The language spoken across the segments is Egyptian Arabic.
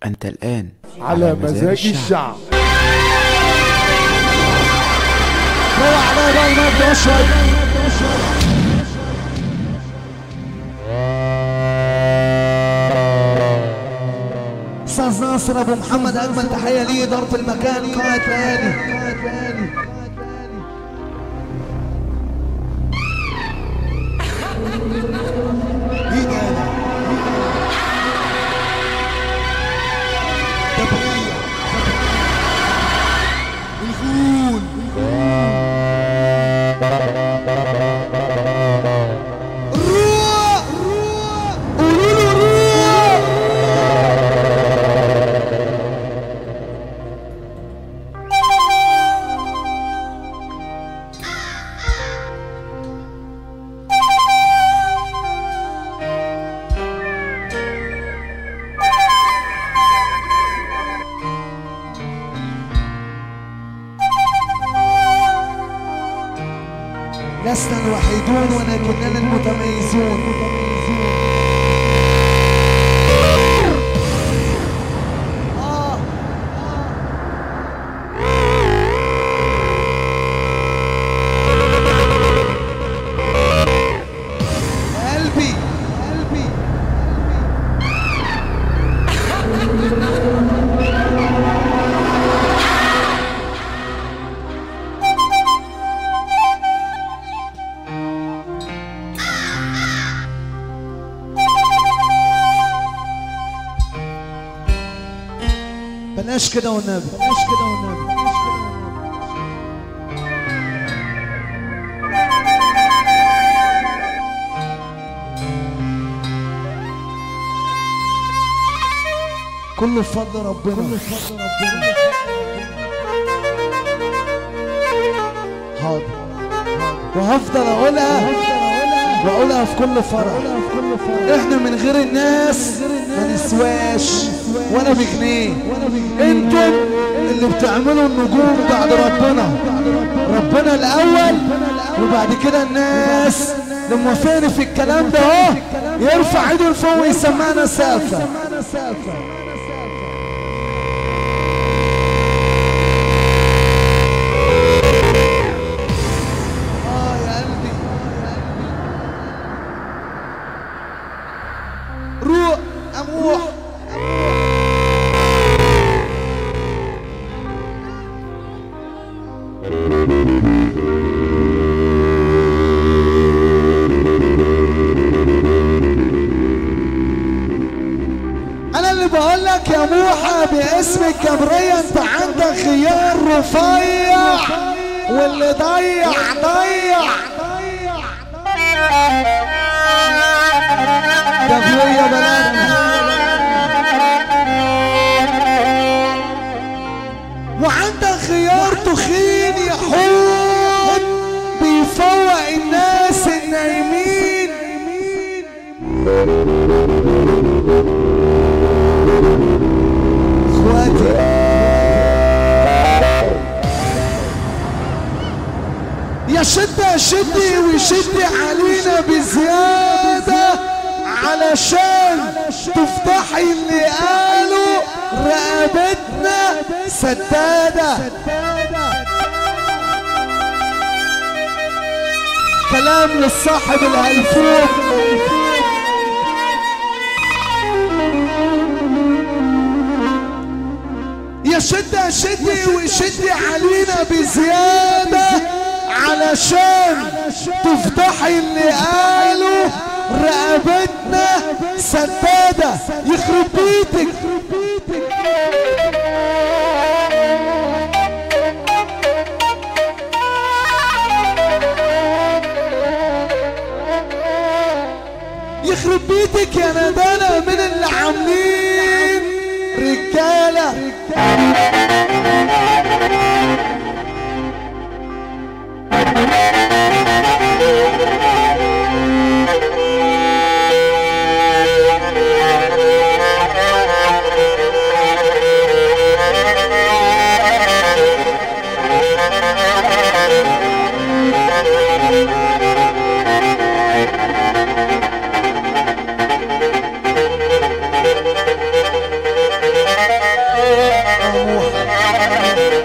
أنت الآن على مزاج الشعب روح عليا بقى المجد شوية استاذ ناصر ابو محمد اجمل تحيه ليه ضرب المكان قائد ليالي مين هذا؟ تبريع الغول روح قولوا له روح لسنا الوحيدون ولكننا المتميزون آه. قلبي قلبي بلاش كده والنبي بلاش كده والنبي بلاش كده والنبي كله بفضل ربنا كله بفضل ربنا حاضر وهفضل اقولها واقولها في كل فرح احنا من غير الناس ما نسواش ولا بجنيه انتم اللي بتعملوا النجوم بعد ربنا ربنا الاول وبعد كده الناس اللي موافقني في الكلام ده اهو يرفع ايده لفوق ويسمعنا سقفه اه يا قلبي روح اموح انا اللي بقول لك يا موحى باسم الجمرية انت عندك خيار رفيع واللي ضيع ضيع ده ابويا بلدنا وعندك خيار تخين يحوط بيفوق الناس النايمين اخواتي يا شدة يا شدي وشدي علينا بزيادة علشان تفتحي اللي قالوا رقبتنا سدادة كلام للصاحب الهلفوف يا شدة يا شدي وشدي علينا بزيادة علشان تفتحي اللي قالوا رقبتنا سدادة يخرب بيتك يخرب بيتك يا ندالة من اللي عاملين رجالة موحى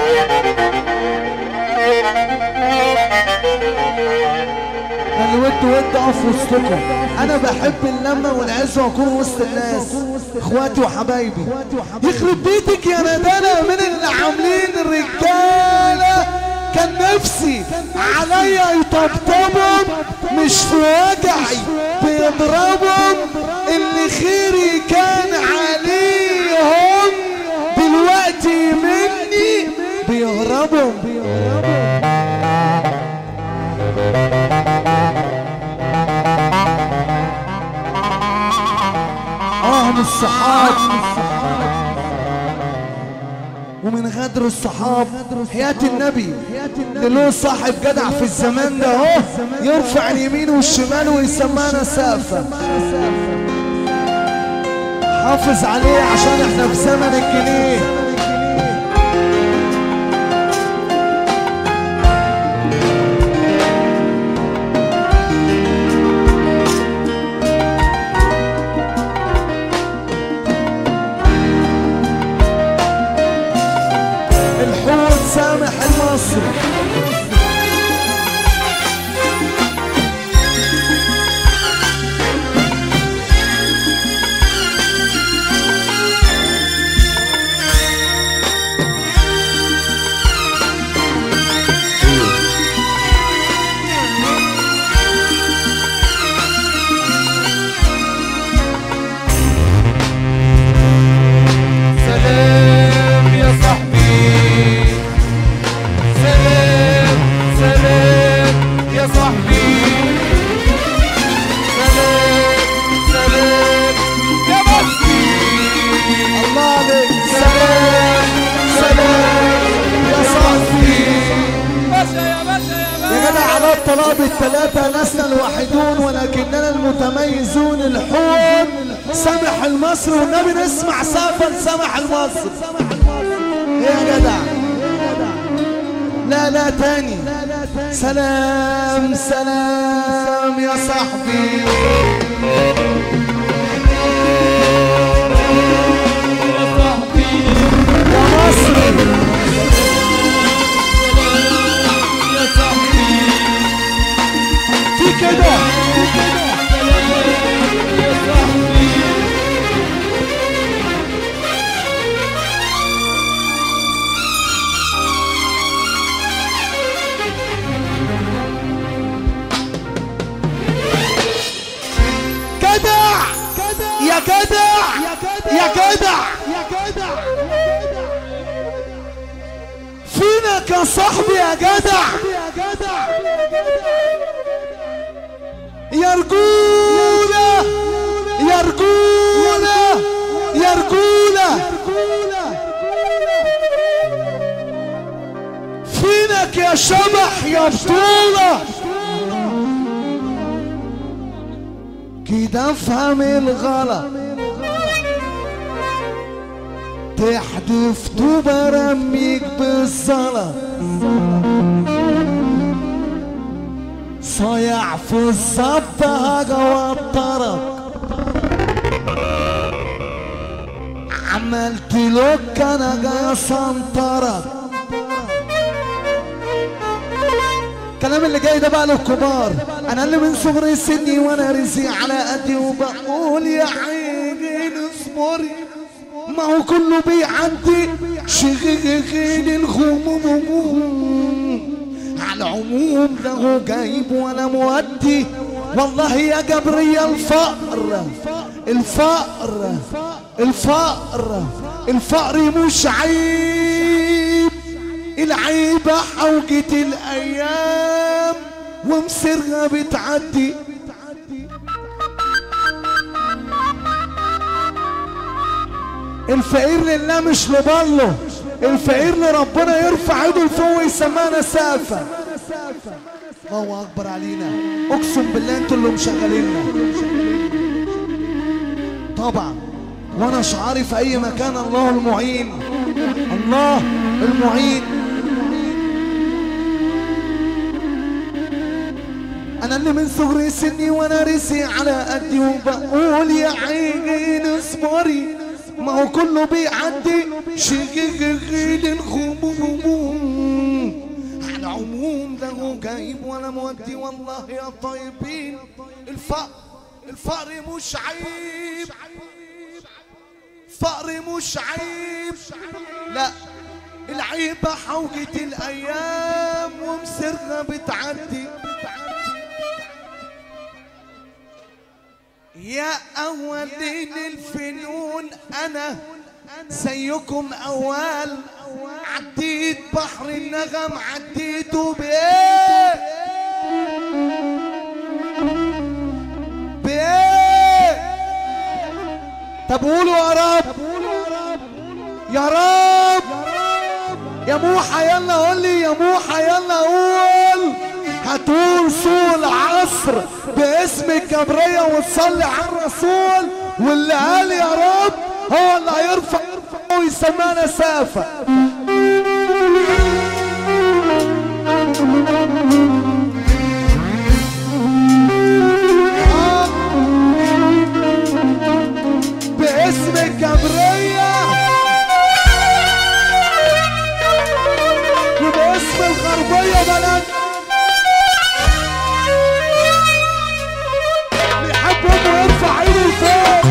انا ود ود اقف وسطكم انا بحب اللمه والعزه واكون وسط الناس اخواتي وحبايبي يخرب بيتك يا ندالة من اللي عاملين الرجاله كان نفسي عليا يطبطبهم مش في وجعي بيضربهم اللي خيري كان عليهم دلوقتي مني بيهربوا اه من الصحاب ومن غدر الصحاب حياة النبي اللي له صاحب جدع في الزمان ده اهو يرفع اليمين والشمال ويسمانا سافة حافظ عليه عشان احنا في زمن الجنيه الحوت سامح المصري سلام يا صاحبي سلام سلام يا صاحبي سلام سلام يا مصري الله عليك سلام سلام يا صاحبي باشا يا باشا يا يا جدع على الطلاب الثلاثة لسنا الوحيدون ولكننا المتميزون الحوت سامح المصري والنبي نسمع سافا سامح المصري يا جدع لا لا تاني سلام سلام يا صاحبي يا مصري في كده جدع يا جدع يا جدع فينك يا صاحبي يا جدع يا رجولة يا رجولة يا رجولة فينك يا شبح يا بطولة كده افهم الغلط تحدف طوبة رميك بالزلط صايع في الصب هاجا وطرك عملت لك انا جاي سنطرك الكلام اللي جاي ده بقى للكبار انا اللي من صغري سني وانا رزي على قدي وبقول يا عيني اصبري ما هو كله بيعدي شغل الغموم على العموم ده هو جايب ولا مودي والله يا جبرية الفقر الفقر الفقر الفقر مش عيب العيبة حوجة الأيام ومصيرها بتعدي الفقير لله مش لبالله الفقير لربنا يرفع ايده لفوق ويسمانا سافة الله اكبر علينا اقسم بالله انتوا اللي مشغليننا طبعا وانا شعاري في اي مكان الله المعين الله المعين انا اللي من صغري سني وانا رسي على قدي وبقول يا عيني اصبري ما هو كله بيعدي شغل الخموم على عموم ده هو جايب ولا مودي والله يا طيبين الفقر الفقر مش عيب فقر مش عيب لا العيبة حوجة الأيام ومسرها بتعدي يا أولين الفنون أنا زيكم أول عديت بحر النغم عديته بإيه بإيه طب قولوا يا رب يا رب يا موحى يلا قول لي يا موحى يلا قول هتقول سوق العصر باسم الجبرية وتصلي على الرسول واللي قال يا رب هو اللي هيرفع ويسمعنا سافة باسم الجبرية وباسم الغربية بلد بيحب انه يرفع ايده لفوق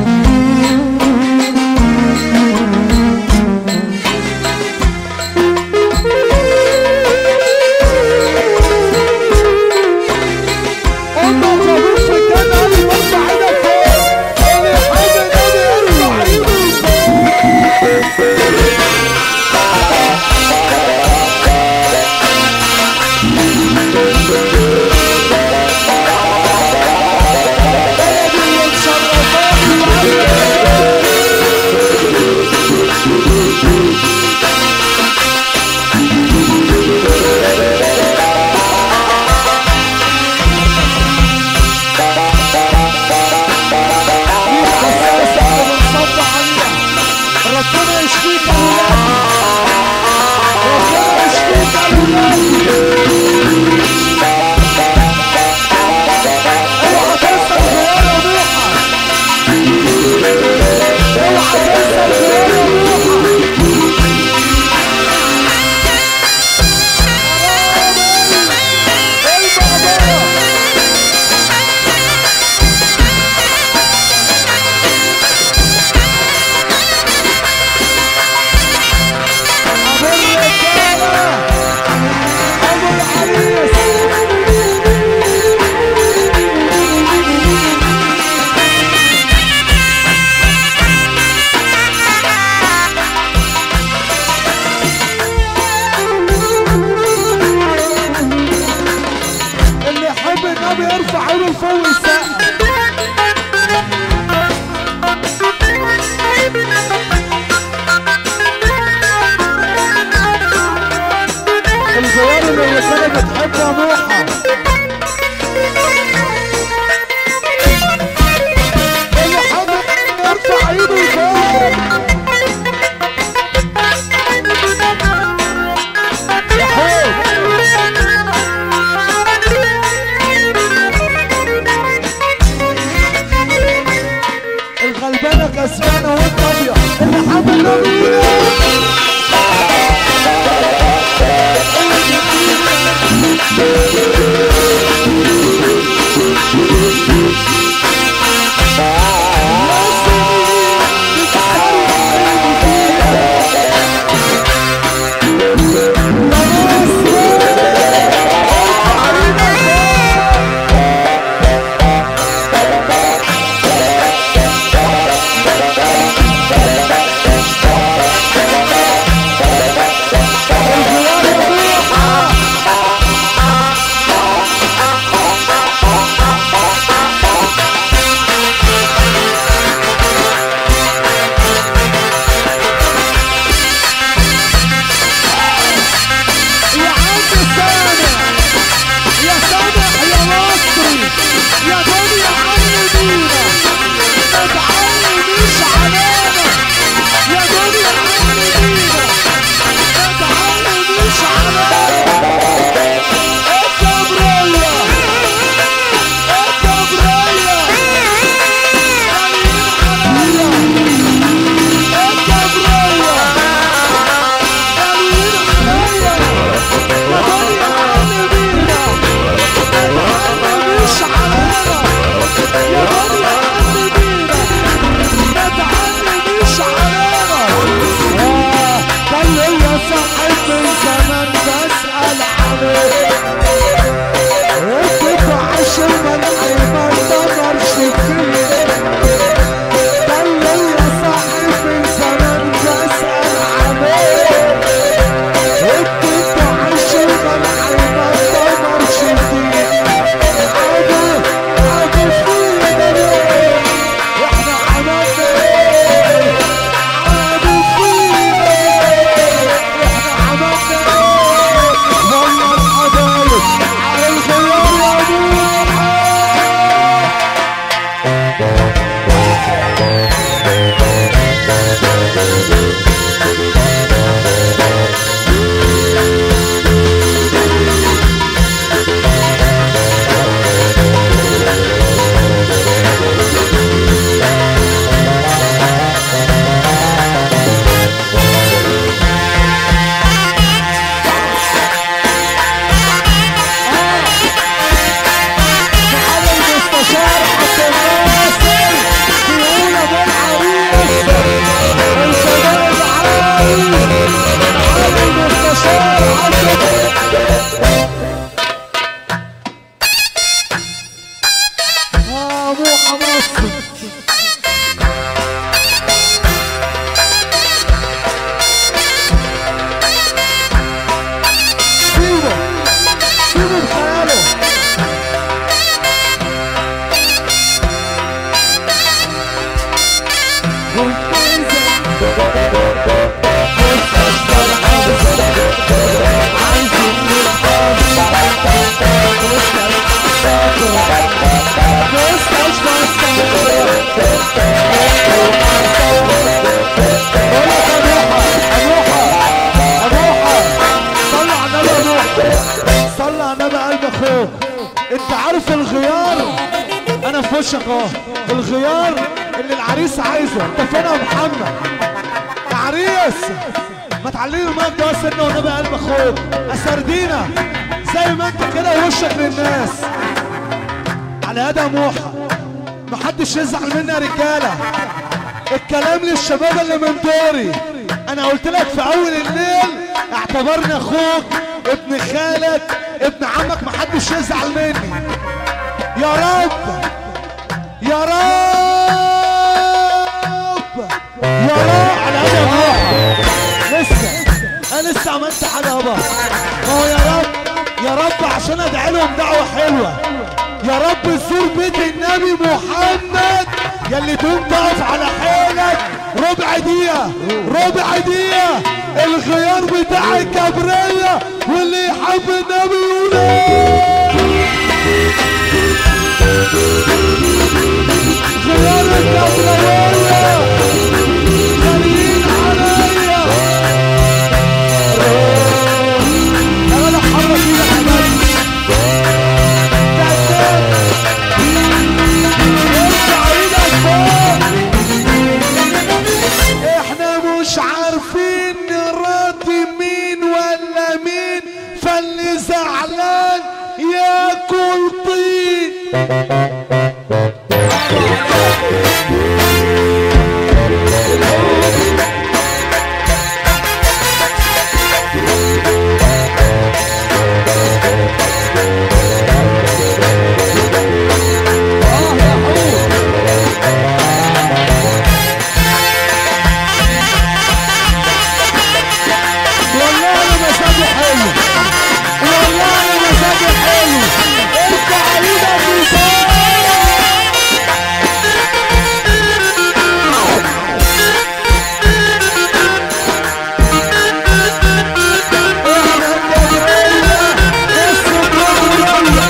قلنا الجمهور في الجنة قال لي ارفع ايدك فوق اللي يحب النبي يرفع ايده لفوق بلدي اللي مشرفاني وعامل دي حساسة احنا بنصب عليها ربنا يشفيك يا ولادي ربنا يشفيك يا ولادي اوعى تنسى الخيانة وروحها اوعى تنسى الخيانة وروحها المقدرة ابو الرجالة ابو العريس اللي يحب النبي يرفع ايده لفوق ويسقف الجوار اللي كانت بتحب يا موحى اللي حابب يرفع ايده لفوق يا حوت الغلبانة كسبانة وانت ابيض اللي حابب النبي Thank موحى مصر سيبه سيبه بخياله صلى على النبي قلب اخوك انت عارف الغيار انا في وشك اهو الغيار اللي العريس عايزه انت فين يا محمد يا عريس ما تعليني المايك ده سنه والنبي قلب اخوك اسردينا زي ما انت كده وشك للناس على يد يا موحى محدش يزعل مني يا رجاله الكلام للشباب اللي من دوري انا قلت لك في اول الليل اعتبرني اخوك ابن خالك ابن عمك محدش يزعل مني يا رب يا رب يا رب على قد يا روح لسه انا لسه عملت حاجه يابا ما هو يا رب يا رب عشان ادعي لهم دعوه حلوه يا رب زور بيت النبي محمد يلي تقوم تقف على حيلك ربع دقيقة ربع دقيقة الغيار بتاع الكبرية واللي يحب النبي يقول إيه؟ غيار الكبرية جاريين عليا يا ولد حرك ايدك يا بني احنا مش عارفين نراضي مين ولا مين فاللي زعلان ياكل طين والله انا مزاجي حلو والله انا مزاجي حلو انت عيدك وفوق احنا الجبرية اسم الجبرية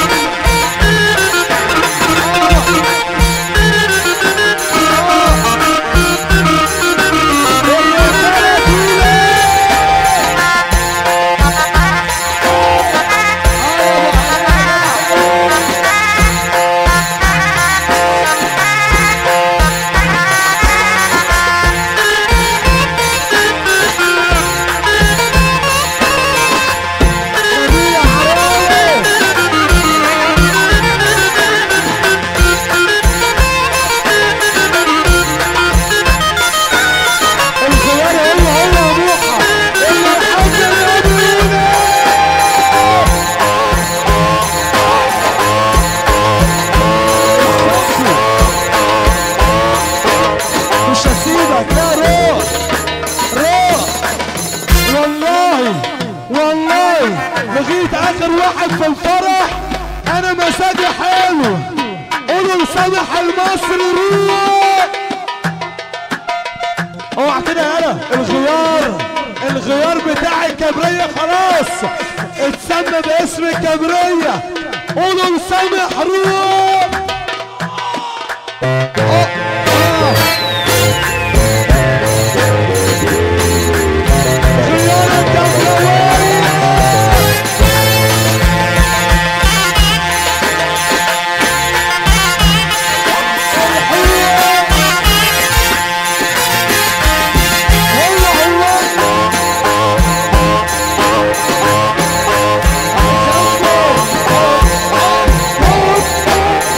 الرجالة تقيلة نبيل عراية الخيار هو هو موحى اللي يحب النبي مش هسيبك لا روح روح والله والله لغيت اخر واحد في الفرح انا مزاجي حلو قولوا لسامح المصري روح اوعى كده يالا الغيار الغيار بتاع الكبرية خلاص اتسمى باسم الكبرية قولوا لسامح روح آه، آه. غيار الكبرية هو هو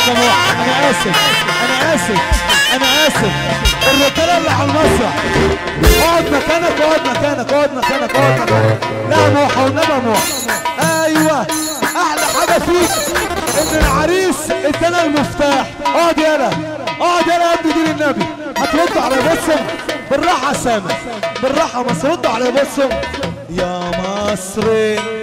اسف يا موح انا اسف انا اسف انا اسف الرجاله اللي على المسرح اقعد مكانك اقعد مكانك اقعد مكانك اقعد مكانك لا موح والنبي موح ايوه احلى حاجه فيك ان العريس ادانا المفتاح اقعد يالا اقعد يالا يا ابني دين النبي هترد على بصم بالراحه يا سامح بالراحه بس رد على بصم يا مصر